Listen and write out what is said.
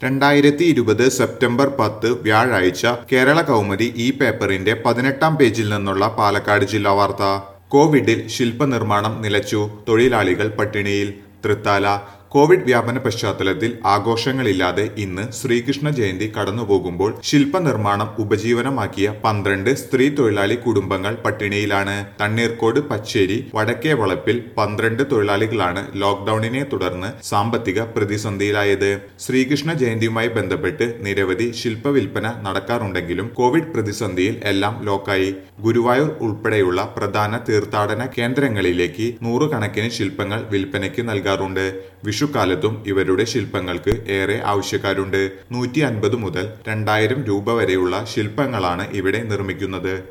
രണ്ടായിരത്തി ഇരുപത് സെപ്റ്റംബർ പത്ത് വ്യാഴാഴ്ച കേരള കൗമുദി ഈ പേപ്പറിന്റെ പതിനെട്ടാം പേജിൽ നിന്നുള്ള പാലക്കാട് ജില്ലാ വാർത്ത കോവിഡിൽ ശില്പനിർമ്മാണം നിലച്ചു തൊഴിലാളികൾ പട്ടിണിയിൽ തൃത്താല കോവിഡ് വ്യാപന പശ്ചാത്തലത്തിൽ ആഘോഷങ്ങളില്ലാതെ ഇന്ന് ശ്രീകൃഷ്ണ ജയന്തി കടന്നുപോകുമ്പോൾ ശില്പനിർമ്മാണം ഉപജീവനമാക്കിയ പന്ത്രണ്ട് സ്ത്രീ തൊഴിലാളി കുടുംബങ്ങൾ പട്ടിണിയിലാണ് തണ്ണീർക്കോട് പച്ചേരി വടക്കേ വളപ്പിൽ പന്ത്രണ്ട് തൊഴിലാളികളാണ് ലോക്ഡൌണിനെ തുടർന്ന് സാമ്പത്തിക പ്രതിസന്ധിയിലായത് ശ്രീകൃഷ്ണ ജയന്തിയുമായി ബന്ധപ്പെട്ട് നിരവധി ശില്പവിൽപ്പന നടക്കാറുണ്ടെങ്കിലും കോവിഡ് പ്രതിസന്ധിയിൽ എല്ലാം ലോക്കായി ഗുരുവായൂർ ഉൾപ്പെടെയുള്ള പ്രധാന തീർത്ഥാടന കേന്ദ്രങ്ങളിലേക്ക് നൂറുകണക്കിന് ശില്പങ്ങൾ വിൽപ്പനയ്ക്ക് നൽകാറുണ്ട് വിഷുക്കാലത്തും ഇവരുടെ ശില്പങ്ങൾക്ക് ഏറെ ആവശ്യക്കാരുണ്ട് നൂറ്റി അൻപത് മുതൽ രണ്ടായിരം രൂപ വരെയുള്ള ശില്പങ്ങളാണ് ഇവിടെ നിർമ്മിക്കുന്നത്